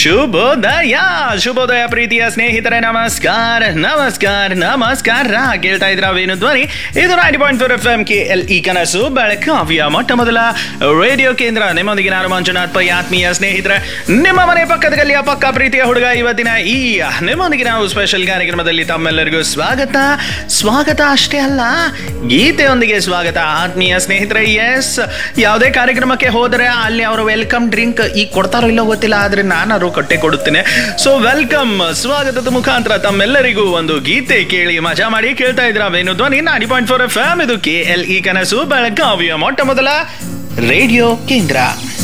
ಶುಭೋದಯ ಶುಭೋದಯ ಪ್ರೀತಿಯ ಸ್ನೇಹಿತರೆ ನಮಸ್ಕಾರ ನಮಸ್ಕಾರ ನಮಸ್ಕಾರ ಕೇಳ್ತಾ ಇದ್ರ ವೇಣು ಧ್ವನಿ ಇದು ninety point four F M K L E ಕನಸು ಬೆಳಗಾವಿಯ ಮೊಟ್ಟ ಮೊದಲ ರೇಡಿಯೋ ಕೇಂದ್ರ ನಿಮ್ಮೊಂದಿಗೆ ನಾನು ಮಂಜುನಾಥ್ ಪೈ ಆತ್ಮೀಯ ಸ್ನೇಹಿತರೆ ನಿಮ್ಮ ಮನೆ ಪಕ್ಕದ ಗಲ್ಲಿಯ ಪಕ್ಕ ಪ್ರೀತಿಯ ಹುಡುಗ ಇವತ್ತಿನ ಈ ನಿಮ್ಮೊಂದಿಗೆ ನಾವು ಸ್ಪೆಷಲ್ ಕಾರ್ಯಕ್ರಮದಲ್ಲಿ ತಮ್ಮೆಲ್ಲರಿಗೂ ಸ್ವಾಗತ ಸ್ವಾಗತ ಅಷ್ಟೇ ಅಲ್ಲ ಗೀತೆಯೊಂದಿಗೆ ಸ್ವಾಗತ ಆತ್ಮೀಯ ಸ್ನೇಹಿತರೆ ಎಸ್ ಯಾವುದೇ ಕಾರ್ಯಕ್ರಮಕ್ಕೆ ಹೋದರೆ ಅಲ್ಲಿ ಅವರು ವೆಲ್ಕಮ್ ಡ್ರಿಂಕ್ ಈಗ ಕೊಡ್ತಾರೋ ಇಲ್ಲೋ ಗೊತ್ತಿಲ್ಲ ಆದ್ರೆ ನಾನಾರು ಕಟ್ಟೆ ಕೊಡುತ್ತೇನೆ ಸೊ ವೆಲ್ಕಮ್ ಸ್ವಾಗತದ ಮುಖಾಂತರ ತಮ್ಮೆಲ್ಲರಿಗೂ ಒಂದು ಗೀತೆ ಕೇಳಿ ಮಜಾ ಮಾಡಿ ಕೇಳ್ತಾ ಇದ್ರ Venu Dhwani ninety point four F M ಇದು ಕೆ ಎಲ್ ಇ ಕನಸು ಬೆಳಗಾವಿಯ ಮೊಟ್ಟ ಮೊದಲ ರೇಡಿಯೋ ಕೇಂದ್ರ